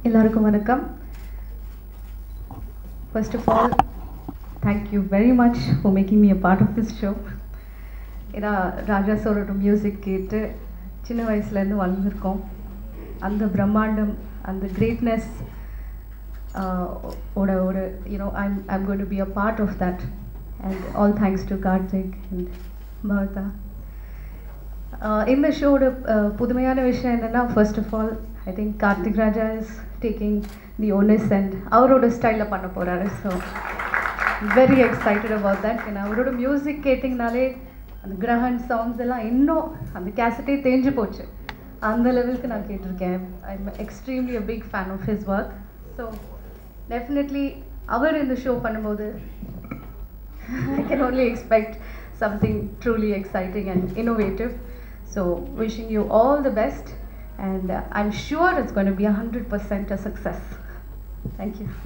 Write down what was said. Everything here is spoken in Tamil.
எல்லாருக்கும் வணக்கம் first of all thank you very much for making me a part of this show ஏன்னா ராஜா சாரோட மியூசிக் கேட்டு சின்ன வயசுலேருந்து வளர்ந்துருக்கோம் அந்த பிரம்மாண்டம் அந்த கிரேட்னஸ் ஓட ஒரு you know I'm I'm going to be a part of that and all thanks to Karthik and Bhavatha இந்த ஷோட புதுமையான விஷயம் என்னென்னா first of all I think Karthik Raja is taking the onus and அவரோட ஸ்டைலில் பண்ண போகிறாரு so very excited about that ஏன்னா அவரோட மியூசிக் கேட்டிங்கனாலே அந்த கிரஹன் சாங்ஸ் எல்லாம் இன்னும் அந்த கேசட்டே தேஞ்சு போச்சு அந்த லெவலுக்கு நான் கேட்டிருக்கேன் I am extremely a big fan of his work so definitely அவர் இந்த ஷோ பண்ணும்போது I can only expect something truly exciting and innovative. So, wishing you all the best, and uh, I'm sure it's going to be 100% a success. Thank you.